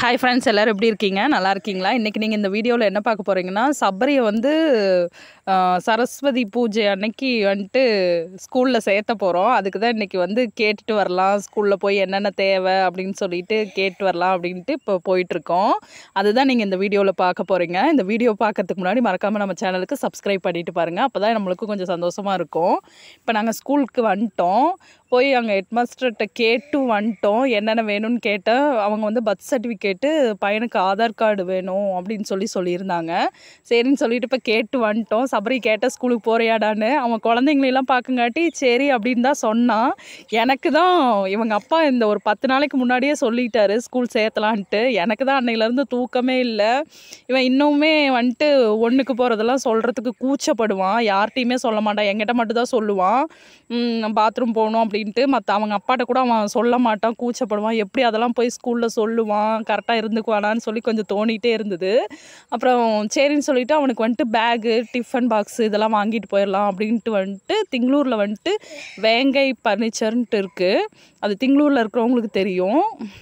hi friends எல்லோரும் எப்படி இருக்கீங்க நல்லா இருக்கீங்களா இன்றைக்கி நீங்கள் இந்த வீடியோவில் என்ன பார்க்க போகிறீங்கன்னா சபரியை வந்து ஆஹ், சரஸ்வதி பூஜை அன்னைக்கு வந்துட்டு ஸ்கூலில் சேர்த்த போகிறோம் அதுக்கு தான் இன்றைக்கி வந்து கேட்டுட்டு வரலாம் ஸ்கூலில் போய் என்னென்ன தேவை அப்படின்னு சொல்லிட்டு கேட்டு வரலாம் அப்படின்ட்டு இப்போ போயிட்டுருக்கோம் அதுதான் நீங்கள் இந்த வீடியோவில் பார்க்க போகிறீங்க இந்த வீடியோ பார்க்கறதுக்கு முன்னாடி மறக்காமல் நம்ம சேனலுக்கு சப்ஸ்கிரைப் பண்ணிட்டு பாருங்கள் அப்போ தான் நம்மளுக்கு கொஞ்சம் சந்தோஷமாக இருக்கும் இப்போ நாங்கள் ஸ்கூலுக்கு வந்துட்டோம் போய் அங்கே ஹெட்மாஸ்டர்கிட்ட கேட்டு வந்துட்டோம் என்னென்ன வேணும்னு கேட்டால் அவங்க வந்து பர்த் சர்டிஃபிகேட்டு பையனுக்கு ஆதார் கார்டு வேணும் அப்படின்னு சொல்லி சொல்லியிருந்தாங்க சரின்னு சொல்லிட்டு இப்போ கேட்டு வந்துட்டோம் சபரி கேட்ட ஸ்கூலுக்கு போறியாடான்னு அவன் குழந்தைங்களெல்லாம் பார்க்கங்காட்டி சரி அப்படின்னு தான் சொன்னான் எனக்கு தான் இவங்க அப்பா இந்த ஒரு பத்து நாளைக்கு முன்னாடியே சொல்லிட்டாரு ஸ்கூல் சேர்த்தலான்ட்டு எனக்கு தான் அன்னையிலேருந்து தூக்கமே இல்லை இவன் இன்னுமே வந்துட்டு ஒன்றுக்கு போகிறதெல்லாம் சொல்கிறதுக்கு கூச்சப்படுவான் யார்கிட்டையுமே சொல்ல மாட்டான் என்கிட்ட மட்டும் தான் சொல்லுவான் பாத்ரூம் போகணும் அப்படின்ட்டு மற்ற அவங்க அப்பாட்ட கூட அவன் சொல்ல மாட்டான் கூச்சப்படுவான் எப்படி அதெல்லாம் போய் ஸ்கூலில் சொல்லுவான் கரெக்டாக இருந்துக்குவானான்னு சொல்லி கொஞ்சம் தோணிகிட்டே இருந்தது அப்புறம் சரின்னு சொல்லிட்டு அவனுக்கு வந்துட்டு பேகு டிஃபன் பாக்ஸு இதெல்லாம் வாங்கிட்டு போயிடலாம் அப்படின்ட்டு வந்துட்டு திங்களூரில் வந்துட்டு வேங்கை பர்னிச்சர்ன்ட்டு இருக்குது அது திங்களூரில் இருக்கிறவங்களுக்கு தெரியும்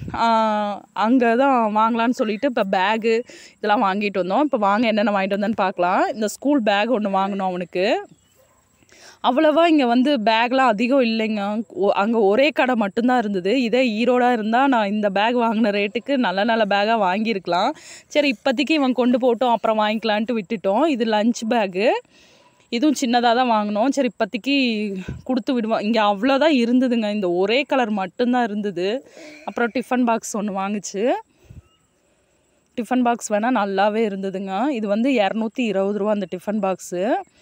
அங்கே தான் வாங்கலான்னு சொல்லிட்டு இப்போ பேகு இதெல்லாம் வாங்கிட்டு வந்தோம் இப்போ வாங்க என்னென்ன வாங்கிட்டு வந்தேன்னு பார்க்கலாம் இந்த ஸ்கூல் பேக் ஒன்று வாங்கினோம் அவனுக்கு அவ்வளவா இங்கே வந்து பேக்லாம் அதிகம் இல்லைங்க அங்கே ஒரே கடை மட்டும்தான் இருந்தது இதே ஈரோடாக இருந்தால் நான் இந்த பேக் வாங்கின ரேட்டுக்கு நல்ல நல்ல பேக்காக வாங்கியிருக்கலாம் சரி இப்போதைக்கு இவன் கொண்டு போட்டோம் அப்புறம் வாங்கிக்கலான்ட்டு விட்டுட்டோம் இது லஞ்ச் பேக்கு இதுவும் சின்னதாக தான் வாங்கினோம் சரி இப்போதைக்கு கொடுத்து விடுவோம் இங்கே அவ்வளோதான் இருந்ததுங்க இந்த ஒரே கலர் மட்டும்தான் இருந்தது அப்புறம் டிஃபன் பாக்ஸ் ஒன்று வாங்குச்சு டிஃபன் பாக்ஸ் வேணால் நல்லாவே இருந்ததுங்க இது வந்து இரநூத்தி இருபது ரூபா அந்த டிஃபன் பாக்ஸு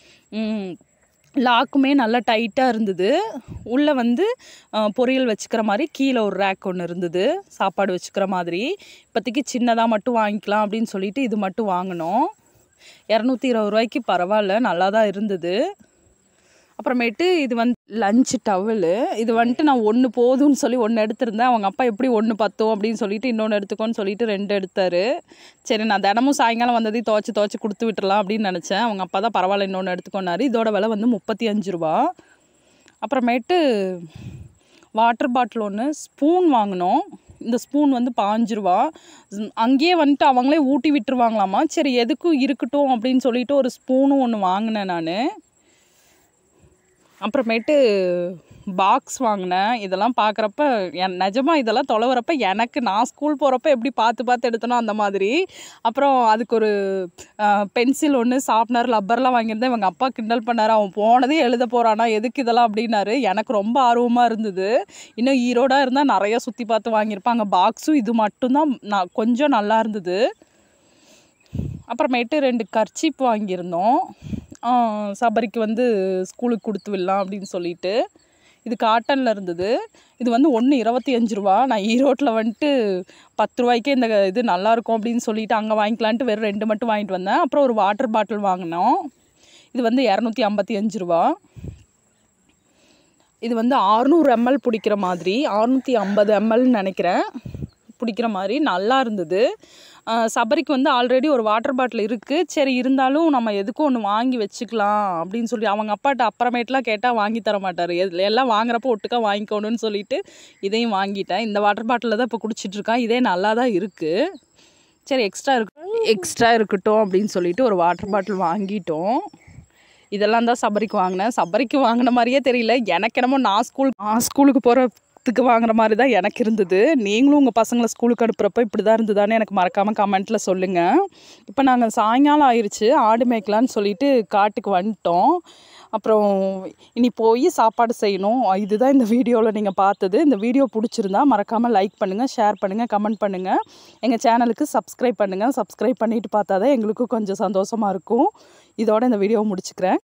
லாக்குமே நல்லா டைட்டாக இருந்தது உள்ளே வந்து அஹ், பொரியல் வச்சுக்கிற மாதிரி கீழே ஒரு ரேக் ஒன்று இருந்தது சாப்பாடு வச்சுக்கிற மாதிரி இப்போதைக்கு சின்னதாக மட்டும் வாங்கிக்கலாம் அப்படின்னு சொல்லிட்டு இது மட்டும் வாங்கினோம் இரநூத்தி இருபது ரூபாய்க்கு பரவாயில்ல நல்லா தான் இருந்தது அப்புறமேட்டு இது வந்து லஞ்ச் டவலு இது வந்துட்டு நான் ஒன்று போதும்னு சொல்லி ஒன்று எடுத்திருந்தேன் அவங்க அப்பா எப்படி ஒன்று பத்தும் அப்படின்னு சொல்லிட்டு இன்னொன்று எடுத்துக்கோன்னு சொல்லிட்டு ரெண்டு எடுத்தாரு சரி நான் தினமும் சாயங்காலம் வந்ததையும் துவச்சி துவச்சி கொடுத்து விட்டுறலாம் அப்படின்னு நினச்சேன் அவங்க அப்பா தான் பரவாயில்ல இன்னொன்று எடுத்துக்கோனாரு இதோட விலை வந்து முப்பத்தி அஞ்சு ரூபா அப்புறமேட்டு வாட்டர் பாட்டில் ஒன்று ஸ்பூன் வாங்கினோம் இந்த ஸ்பூன் வந்து பாஞ்சு ரூபா ஸ்- அங்கேயே வந்துட்டு அவங்களே ஊட்டி விட்டுருவாங்களாமா சரி எதுக்கும் இருக்கட்டும் அப்படின்னு சொல்லிட்டு ஒரு ஸ்பூனும் ஒன்று வாங்கினேன் நான் அப்புறமேட்டு பாக்ஸ் வாங்கினேன் இதெல்லாம் பார்க்குறப்ப என் நிஜமாக இதெல்லாம் தொலைவரப்ப எனக்கு நான் ஸ்கூல் போகிறப்ப எப்படி பார்த்து பார்த்து எடுத்தனோ அந்த மாதிரி அப்புறம் அதுக்கு ஒரு பென்சில் ஒன்று ஷார்ப்னர் லப்பர்லாம் வாங்கியிருந்தேன் இவங்க அப்பா கிண்டல் பண்ணார் அவன் போனதே எழுத போகிறானா எதுக்கு இதெல்லாம் அப்படின்னாரு எனக்கு ரொம்ப ஆர்வமாக இருந்தது இன்னும் ஈரோடாக இருந்தால் நிறைய சுற்றி பார்த்து வாங்கியிருப்பாங்க பாக்ஸும் இது மட்டும்தான் நான் கொஞ்சம் நல்லா இருந்தது அப்புறமேட்டு ரெண்டு கர்ச்சீப் வாங்கியிருந்தோம் ஆ, சபரிக்கு வந்து ஸ்கூலுக்கு கொடுத்து விடலாம் அப்படின்னு சொல்லிட்டு இது காட்டனில் இருந்தது இது வந்து ஒன்று இருபத்தி அஞ்சு ரூபா நான் ஈரோட்டில் வந்துட்டு பத்து ரூபாய்க்கே இந்த இது நல்லா இருக்கும் அப்படின்னு சொல்லிட்டு அங்கே வாங்கிக்கலான்ட்டு வெறும் ரெண்டு மட்டும் வாங்கிட்டு வந்தேன் அப்புறம் ஒரு வாட்டர் பாட்டில் வாங்கினோம் இது வந்து இரநூத்தி ஐம்பத்தி அஞ்சு ரூபா இது வந்து 600 எம்எல் பிடிக்கிற மாதிரி அறுநூற்றி ஐம்பது எம்எல்னு நினைக்கிறேன் பிடிக்கிற மாதிரி நல்லா இருந்தது ஆஹ் சபரிக்கு வந்து ஆல்ரெடி ஒரு வாட்டர் பாட்டில் இருக்குது சரி இருந்தாலும் நம்ம எதுக்கும் ஒன்று வாங்கி வச்சுக்கலாம் அப்படின்னு சொல்லி அவங்க அப்பாட்ட அப்புறமேட்டுலாம் கேட்டால் வாங்கி தர மாட்டார் எது எல்லாம் வாங்குறப்போ ஒட்டுக்கா வாங்கிக்கணும்னு சொல்லிட்டு இதையும் வாங்கிட்டேன் இந்த வாட்டர் பாட்டிலில் தான் இப்போ குடிச்சிட்டு இருக்கான் இதே நல்லா தான் இருக்குது சரி எக்ஸ்ட்ரா இருக்கு எக்ஸ்ட்ரா இருக்கட்டும் அப்படின்னு சொல்லிட்டு ஒரு வாட்டர் பாட்டில் வாங்கிட்டோம் இதெல்லாம் தான் சபரிக்கு வாங்கினேன் சபரிக்கு வாங்கின மாதிரியே தெரியல எனக்கு என்னமோ நான் ஸ்கூல் நான் ஸ்கூலுக்கு போகிறதுக்கு வாங்குற மாதிரி தான் எனக்கு இருந்தது நீங்களும் உங்கள் பசங்களை ஸ்கூலுக்கு அனுப்புகிறப்ப இப்படி தான் இருந்ததான்னு எனக்கு மறக்காமல் கமெண்ட்டில் சொல்லுங்கள் இப்போ நாங்கள் சாயங்காலம் ஆயிடுச்சு ஆடு மேய்க்கலான்னு சொல்லிட்டு காட்டுக்கு வந்துட்டோம் அப்புறம் இனி போய் சாப்பாடு செய்யணும் இதுதான் இந்த வீடியோவில் நீங்கள் பார்த்தது இந்த வீடியோ பிடிச்சிருந்தா மறக்காமல் லைக் பண்ணுங்கள் ஷேர் பண்ணுங்கள் கமெண்ட் பண்ணுங்கள் எங்கள் சேனலுக்கு சப்ஸ்கிரைப் பண்ணுங்கள் சப்ஸ்கிரைப் பண்ணிட்டு பார்த்தா தான் எங்களுக்கும் கொஞ்சம் சந்தோஷமாக இருக்கும் இதோட இந்த வீடியோவை முடிச்சுக்கிறேன்